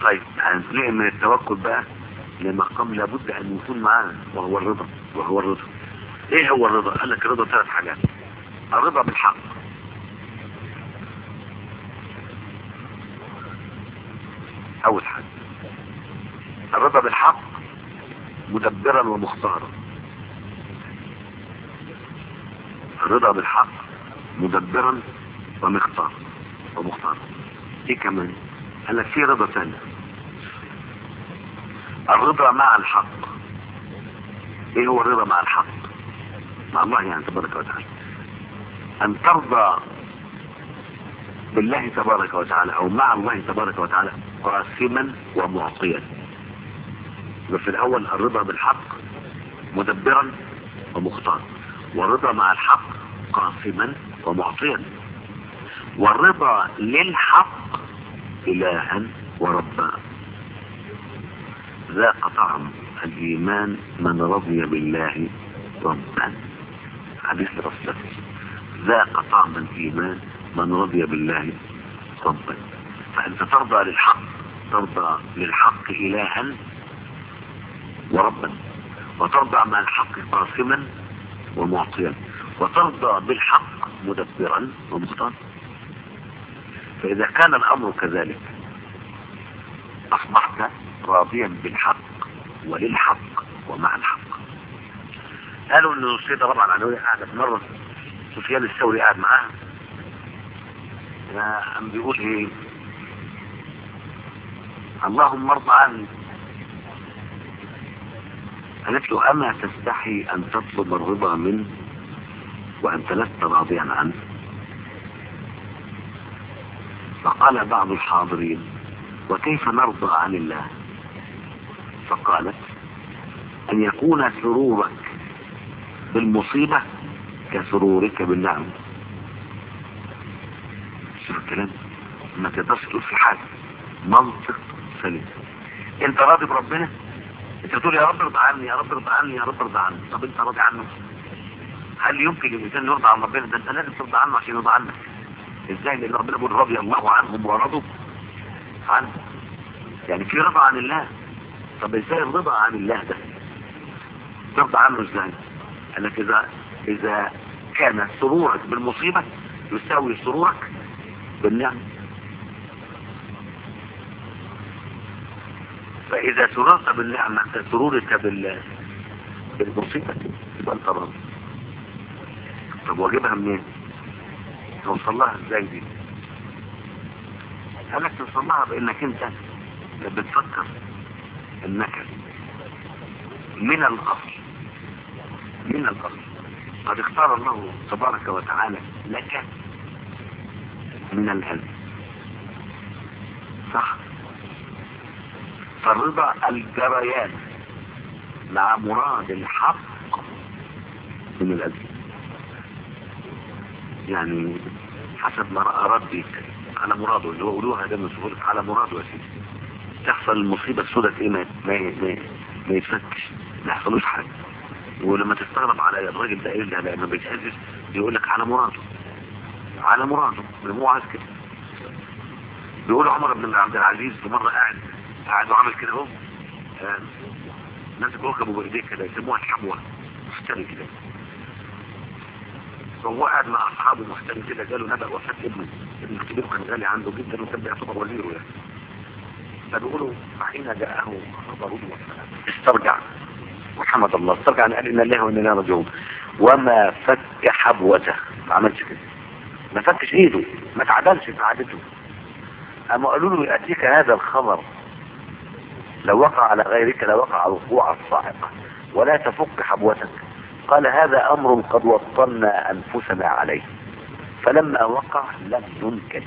طيب هنتنقل من التوكل بقى لمقام لابد ان يكون معانا وهو الرضا وهو الرضا ايه هو الرضا قال لك الرضا ثلاث حاجات الرضا بالحق اول حاجة الرضا بالحق مدبرا ومختارا الرضا بالحق مدبرا ومختار ومختار ايه كمان قال لك في رضا ثاني الرضا مع الحق ايه هو الرضا مع الحق مع الله يعني تبارك وتعالى ان ترضى بالله تبارك وتعالى او مع الله تبارك وتعالى قاسما ومعطيا وفي الاول الرضا بالحق مدبرا ومختار والرضا مع الحق قاسما ومعطيا والرضا للحق الها وربا ذاق طعم الايمان من رضي بالله ربا حديث رسول ذاق طعم الايمان من رضي بالله ربا فانت ترضى للحق ترضى للحق الها وربا وترضى مع الحق قاسما ومعطيا وترضى بالحق مدبرا ومختارا فإذا كان الأمر كذلك أصبحت راضيا بالحق وللحق ومع الحق قالوا ان السيدة ربع العلوية قاعدة في مرة سفيان الثوري قاعد معاها قام بيقول ايه اللهم ارضى عني قالت له اما تستحي ان تطلب الرضا منه وانت لست راضيا عنه فقال بعض الحاضرين وكيف نرضى عن الله فقالت ان يكون سرورك بالمصيبة كسرورك بالنعم شوف الكلام ما تقدرش تقول في حاجة منطق سليم انت راضي بربنا انت بتقول يا رب ارضى عني يا رب ارضى عني يا رب ارضى عني طب انت راضي عنه هل يمكن الانسان يرضى عن ربنا ده انت لازم ترضى عنه عشان يرضى عنك ازاي لان ربنا بيقول رضي الله عنهم ورضوا عنه يعني في رضا عن الله طب ازاي الرضا عن الله ده ترضى عنه ازاي قال لك اذا اذا كان سرورك بالمصيبة يساوي سرورك بالنعم فاذا سررت بالنعمة سرورك بال بالمصيبة يبقى انت راضي طب واجيبها منين توصل لها ازاي دي قال لك توصل لها بانك انت بتفكر انك من الاصل من الاصل قد اختار الله تبارك وتعالى لك من الهدى صح فالرضا الجريان مع مراد الحق من الأذى يعني حسب ما أراد بيك على مراده اللي هو قولوها ده من سهولة على مراده يا سيدي تحصل المصيبة السوداء ايه ما ما ما, ما يتفكش ما يحصلوش حاجة ولما تستغرب على الراجل ده ايه اللي لما بيتهزز يقول لك على مراده على مراده هو عايز كده بيقول عمر بن عبد العزيز في مرة قاعد قاعد وعمل كده اهو آه، ماسك ركبه بايديه كده يسموها الحبوة محتري كده وهو قاعد مع اصحابه محترم كده جاله نبأ وفاة ابنه ابن الكبير كان غالي عنده جدا وكان بيعتبر وزيره يعني فبيقولوا فحين جاءه خبره استرجع وحمد الله استرجع ان قال ان الله وان الله راجعون وما فك حبوته ما عملش كده ما فكش ايده ما تعدلش في عادته اما قالوا له ياتيك هذا الخبر لو وقع على غيرك لوقع وقوع الصاعقه ولا تفك حبوتك قال هذا امر قد وطنا انفسنا عليه فلما وقع لم ننكر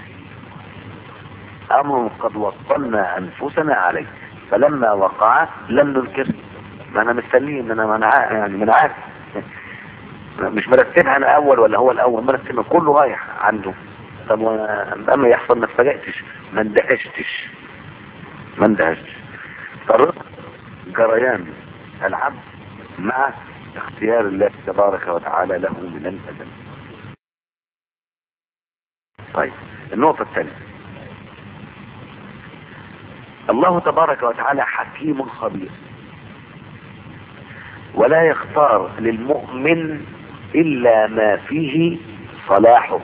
امر قد وطنا انفسنا عليه فلما وقع لم ننكر ما انا مستنيه ان انا انا عا- يعني من عارف مش مرتبها انا اول ولا هو الاول مرتبها كله رايح عنده طب وانا اما يحصل ما اتفاجئتش ما اندهشتش ما اندهشتش فالرزق جريان العبد مع اختيار الله تبارك وتعالى له من الأذن طيب النقطة الثانية الله تبارك وتعالى حكيم خبير ولا يختار للمؤمن الا ما فيه صلاحه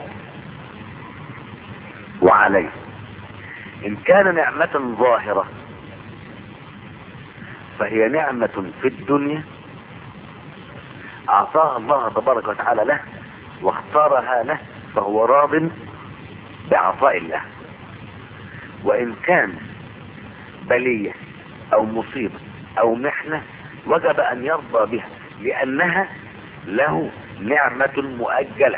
وعليه ان كان نعمة ظاهرة فهي نعمة في الدنيا اعطاها الله تبارك وتعالى له واختارها له فهو راض بعطاء الله وان كان بلية او مصيبة او محنة وجب ان يرضى بها لانها له نعمة مؤجلة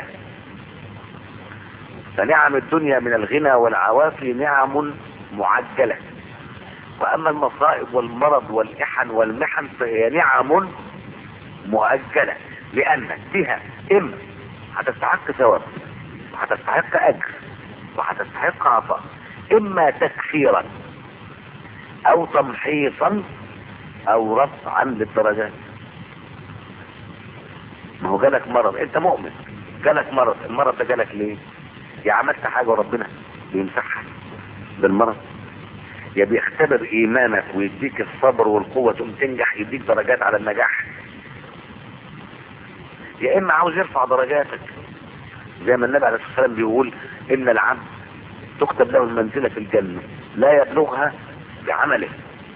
فنعم الدنيا من الغنى والعوافي نعم معجلة واما المصائب والمرض والإحن والمحن فهي نعم مؤجلة لانك بها اما هتستحق ثواب وهتستحق اجر وهتستحق عطاء اما تكفيرا او تمحيصا او رفعا للدرجات ما هو جالك مرض انت مؤمن جالك مرض المرض ده جالك ليه يا عملت حاجة وربنا بيمسحها بالمرض يا بيختبر ايمانك ويديك الصبر والقوة تقوم تنجح يديك درجات على النجاح يا اما عاوز يرفع درجاتك زي ما النبي عليه الصلاة والسلام بيقول ان العبد تكتب له المنزلة في الجنة لا يبلغها بعمله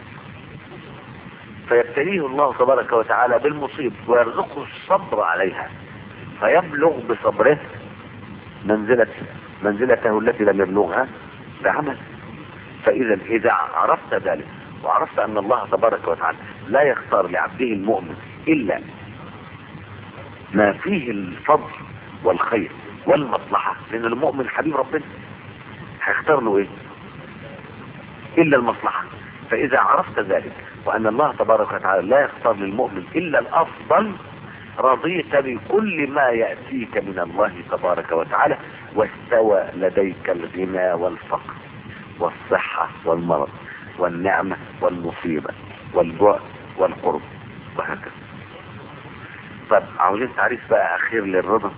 فيبتليه الله تبارك وتعالى بالمصيب ويرزقه الصبر عليها فيبلغ بصبره منزلة منزلته التي لم يبلغها بعمل فإذا إذا عرفت ذلك وعرفت أن الله تبارك وتعالى لا يختار لعبده المؤمن إلا ما فيه الفضل والخير والمصلحة لأن المؤمن حبيب ربنا هيختار له إيه إلا المصلحة فإذا عرفت ذلك وأن الله تبارك وتعالى لا يختار للمؤمن إلا الأفضل رضيت بكل ما يأتيك من الله تبارك وتعالى واستوى لديك الغنى والفقر والصحة والمرض والنعمة والمصيبة والبعد والقرب وهكذا طب عاوزين تعريف بقى أخير للرضا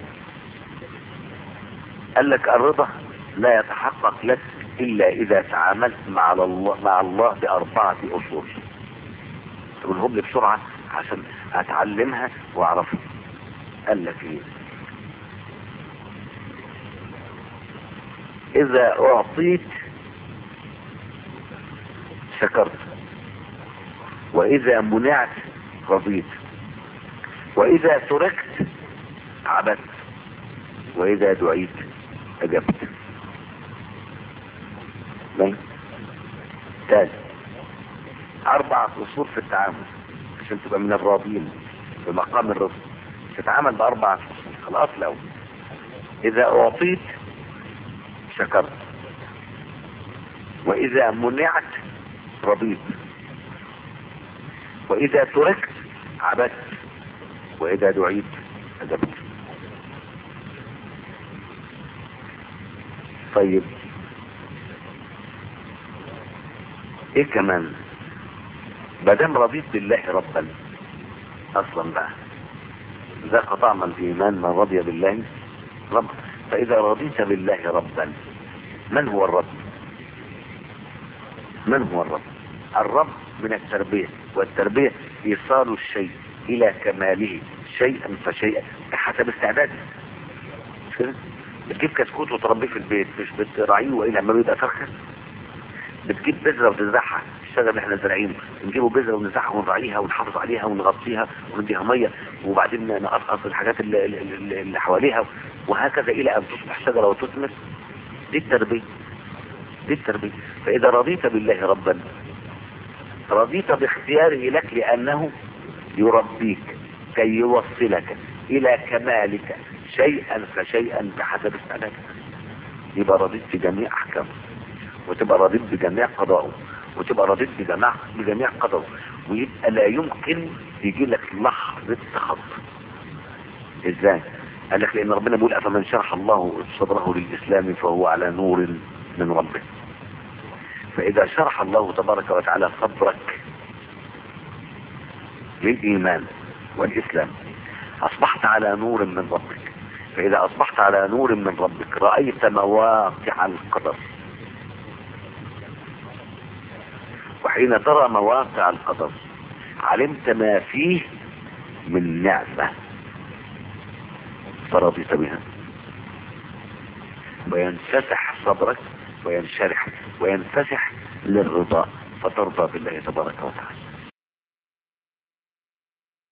قال لك الرضا لا يتحقق لك إلا إذا تعاملت مع الله مع الله بأربعة أصول تقولهم لي بسرعة عشان أتعلمها وأعرفها قال لك إيه إذا أعطيت شكرت وإذا منعت رضيت وإذا تركت عبدت وإذا دعيت أجبت من ثالث أربعة أصول في التعامل عشان تبقى من الراضين بمقام الرضا تتعامل بأربعة أصول خلاص الأول إذا أعطيت شكرت وإذا منعت رضيت وإذا تركت عبدت وإذا دعيت أجبت طيب ايه كمان مادام رضيت بالله ربا اصلا بقى ذاق طعم الايمان من رضي بالله رب فاذا رضيت بالله ربا من هو الرب من هو الرب الرب من التربية والتربية ايصال الشيء الى كماله شيئا فشيئا بحسب استعداده مش كده بتجيب كتكوت وتربيه في البيت مش بتراعيه والى ما بيبقى فرخه بتجيب بذره وتزرعها الشجر اللي احنا زارعينه نجيبه بذره ونزرعها ونراعيها ونحافظ عليها ونغطيها ونديها ميه وبعدين نقصقص الحاجات اللي, اللي, اللي حواليها وهكذا الى ان تصبح شجره وتثمر دي التربيه دي التربيه فاذا رضيت بالله ربا رضيت باختياره لك لانه يربيك كي يوصلك الى كمالك شيئا فشيئا بحسب استعدادك يبقى رضيت في جميع احكامه وتبقى رضيت بجميع قضائه وتبقى رضيت بجميع بجميع قدره ويبقى لا يمكن يجي لك لحظة تخطى ازاي قال لك لان ربنا بيقول افمن شرح الله صدره للاسلام فهو على نور من ربه فاذا شرح الله تبارك وتعالى صدرك للايمان والاسلام اصبحت على نور من ربك فاذا اصبحت على نور من ربك رأيت مواقع القدر وحين ترى مواقع القدر علمت ما فيه من نعمة فرضيت بها وينفتح صدرك وينشرح وينفتح للرضا فترضى بالله تبارك وتعالى